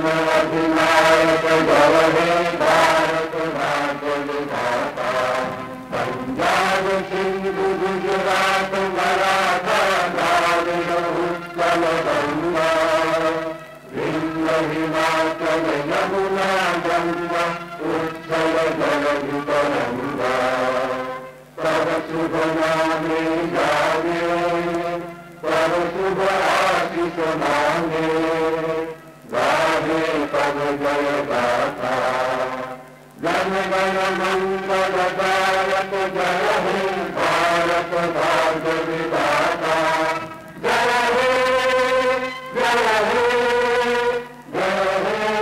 जननाधिनायक जय हे भारत भाग्य विधाता पंजाब सिंधु गुजरात मराठा द्राविड उत्कल गंगा विंध्य हिमाचल यमुना गंगा उत्सव जल वितरंगा तब शुभ नामे जागे तब शुभ आशीष मांगे गाहे तब जय गाथा जन गण मंगल दायक जय हे भारत भाग्य विधाता जय हे जय हे जय हे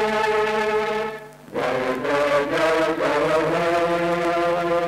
जय जय जय जय हे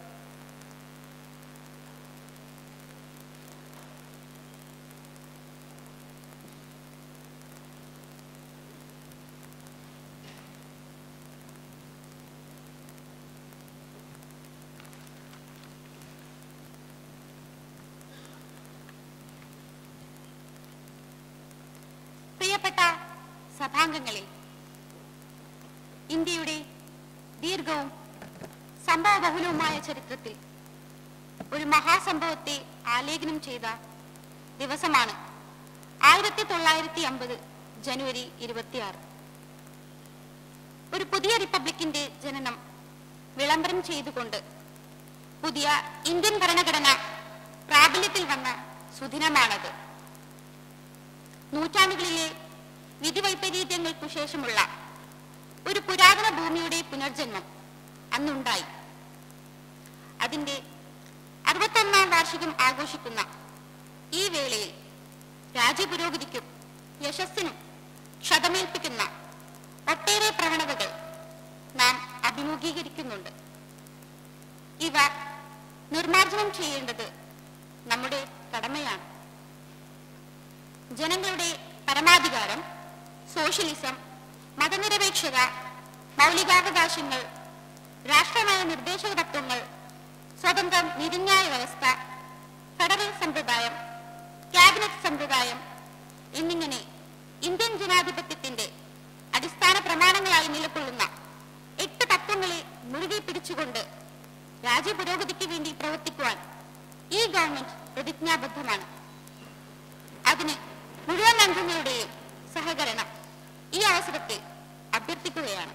പ്രിയപ്പെട്ട സഭാംഗങ്ങളെ ഇന്ത്യയുടെ ദീർഘവും സംഭവബഹുലവുമായ ചരിത്രത്തിൽ ഒരു മഹാസംഭവത്തെ ആലേഖനം ചെയ്ത ദിവസമാണ് ആയിരത്തി തൊള്ളായിരത്തി അമ്പത് ജനുവരി ഇരുപത്തിയാറ് ഒരു പുതിയ റിപ്പബ്ലിക്കിന്റെ ജനനം വിളംബരം ചെയ്തുകൊണ്ട് പുതിയ ഇന്ത്യൻ ഭരണഘടന പ്രാബല്യത്തിൽ വന്ന സുദിനമാണത് നൂറ്റാണ്ടുകളിലെ വിധിവൈപരീത്യങ്ങൾക്കു ശേഷമുള്ള ഒരു പുരാതന ഭൂമിയുടെ പുനർജന്മം അന്നുണ്ടായി അതിന്റെ അറുപത്തൊന്നാം വാർഷികം ആഘോഷിക്കുന്ന ഈ വേളയിൽ രാജ്യപുരോഗതിക്കും യശസ്സിനും ക്ഷതമേൽപ്പിക്കുന്ന ഒട്ടേറെ പ്രവണതകൾ നാം അഭിമുഖീകരിക്കുന്നുണ്ട് ഇവ നിർമാർജനം ചെയ്യേണ്ടത് നമ്മുടെ കടമയാണ് ജനങ്ങളുടെ പരമാധികാരം സോഷ്യലിസം മതനിരപേക്ഷത മൗലികാവകാശങ്ങൾ രാഷ്ട്രമായ നിർദ്ദേശക തത്വങ്ങൾ സ്വതന്ത്ര നീതിന്യായ വ്യവസ്ഥ ഫെഡറൽ സമ്പ്രദായം ക്യാബിനറ്റ് സമ്പ്രദായം എന്നിങ്ങനെ ഇന്ത്യൻ ജനാധിപത്യത്തിന്റെ അടിസ്ഥാന പ്രമാണങ്ങളായി നിലകൊള്ളുന്ന എട്ട് തത്വങ്ങളെ മുറുകെ പിടിച്ചുകൊണ്ട് രാജ്യപുരോഗതിക്ക് വേണ്ടി പ്രവർത്തിക്കുവാൻ ഈ ഗവൺമെന്റ് പ്രതിജ്ഞാബദ്ധമാണ് അതിന് മുഴുവൻ അംഗങ്ങളുടെയും സഹകരണം ഈ അവസരത്തിൽ അഭ്യർത്ഥിക്കുകയാണ്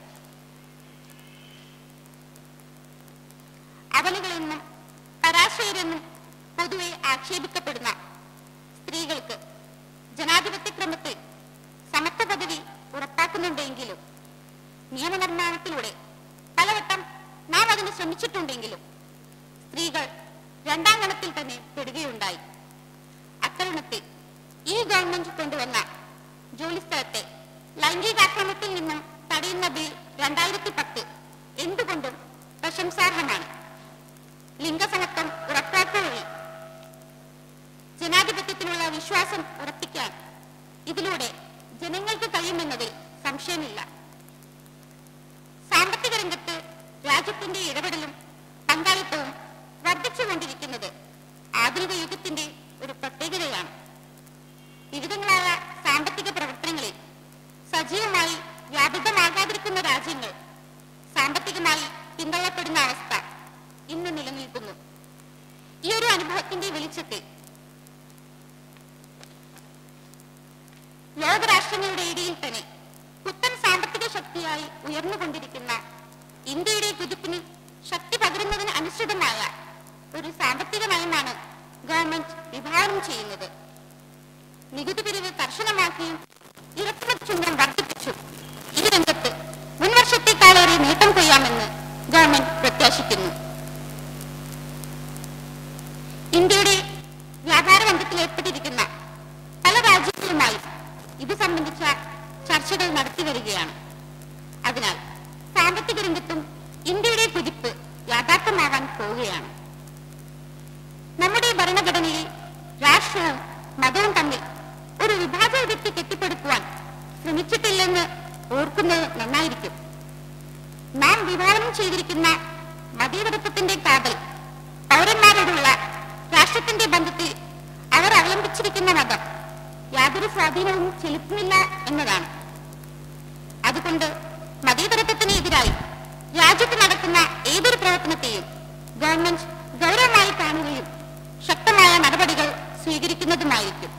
അവലുകളെന്നും പരാശയരെന്നും പൊതുവെ ആക്ഷേപിക്കപ്പെടുന്ന സ്ത്രീകൾക്ക് ജനാധിപത്യ ക്രമത്തിൽ സമത്വ പദവി ഉറപ്പാക്കുന്നുണ്ടെങ്കിലും നിയമനിർമ്മാണത്തിലൂടെ പലവട്ടം നാം അതിന് ശ്രമിച്ചിട്ടുണ്ടെങ്കിലും സ്ത്രീകൾ രണ്ടാം ഗണത്തിൽ തന്നെ പെടുകയുണ്ടായി അത്തരുണത്തിൽ ഈ ഗവൺമെന്റ് കൊണ്ടുവന്ന ജോലിസ്ഥലത്തെ ലൈംഗികാക്രമത്തിൽ നിന്നും തടയുന്ന ബിൽ രണ്ടായിരത്തി പത്ത് എന്തുകൊണ്ടും പ്രശംസാർഹമാണ് ലിംഗസമത്വം ഉറപ്പാക്കുക വഴി ജനാധിപത്യത്തിനുള്ള വിശ്വാസം ഉറപ്പിക്കാൻ ഇതിലൂടെ ജനങ്ങൾക്ക് കഴിയുമെന്നതിൽ സംശയമില്ല സാമ്പത്തിക രംഗത്ത് രാജ്യത്തിന്റെ ഇടപെടലും പങ്കാളിത്തവും വർദ്ധിച്ചുകൊണ്ടിരിക്കുന്നത് ആധുനിക യുഗത്തിന്റെ ഒരു പ്രത്യേകതയാണ് വിവിധങ്ങളായ സാമ്പത്തിക പ്രവർത്തനങ്ങളിൽ സജീവമായി വ്യാപൃതമാകാതിരിക്കുന്ന രാജ്യങ്ങൾ സാമ്പത്തികമായി പിന്തള്ളപ്പെടുന്ന അവസ്ഥ ഇന്ന് നിലനിൽക്കുന്നു ഈ ഒരു അനുഭവത്തിന്റെ വെളിച്ചത്തിൽ ലോകരാഷ്ട്രങ്ങളുടെ ഇടയിൽ തന്നെ പുത്തൻ സാമ്പത്തിക ശക്തിയായി ഉയർന്നുകൊണ്ടിരിക്കുന്ന ഇന്ത്യയുടെ കുതിപ്പിന് ശക്തി പകരുന്നതിന് അനുസൃതമായ ഒരു സാമ്പത്തിക നയമാണ് ഗവൺമെന്റ് വിഭാവനം ചെയ്യുന്നത് നികുതി പിരിവ് കർശനമാക്കിയും ഇറക്കുമതി ചുങ്കം വർദ്ധിപ്പിച്ചു ഈ രംഗത്ത് മുൻവർഷത്തെക്കാളേറെ നേട്ടം കൊയ്യാമെന്ന് ഗവൺമെന്റ് പ്രത്യാശിക്കുന്നു ഇന്ത്യയുടെ വ്യാപാര ബന്ധത്തിൽ ഏർപ്പെട്ടിരിക്കുന്ന പല രാജ്യങ്ങളുമായി ഇത് സംബന്ധിച്ച ചർച്ചകൾ നടത്തി വരികയാണ് അതിനാൽ സാമ്പത്തിക രംഗത്തും ഇന്ത്യയുടെ കുതിപ്പ് യാഥാർത്ഥ്യമാകാൻ പോവുകയാണ് നമ്മുടെ ഭരണഘടനയിൽ രാഷ്ട്രവും മതവും തമ്മിൽ ഒരു വിഭാജന വ്യക്തി കെട്ടിപ്പടുക്കുവാൻ ശ്രമിച്ചിട്ടില്ലെന്ന് ഓർക്കുന്നത് നന്നായിരിക്കും നാം വിഭാവനം ചെയ്തിരിക്കുന്ന മതേതരത്വത്തിന്റെ കാതൽ പൗരന്മാരോടുള്ള രാഷ്ട്രത്തിന്റെ ബന്ധത്തിൽ അവർ അവലംബിച്ചിരിക്കുന്ന മതം യാതൊരു സ്വാധീനവും ചെലുത്തുന്നില്ല എന്നതാണ് അതുകൊണ്ട് മതേതരത്വത്തിന് എതിരായി രാജ്യത്ത് നടക്കുന്ന ഏതൊരു പ്രവർത്തനത്തെയും ഗവൺമെന്റ് ഗൗരവമായി കാണുകയും ശക്തമായ നടപടികൾ സ്വീകരിക്കുന്നതുമായിരിക്കും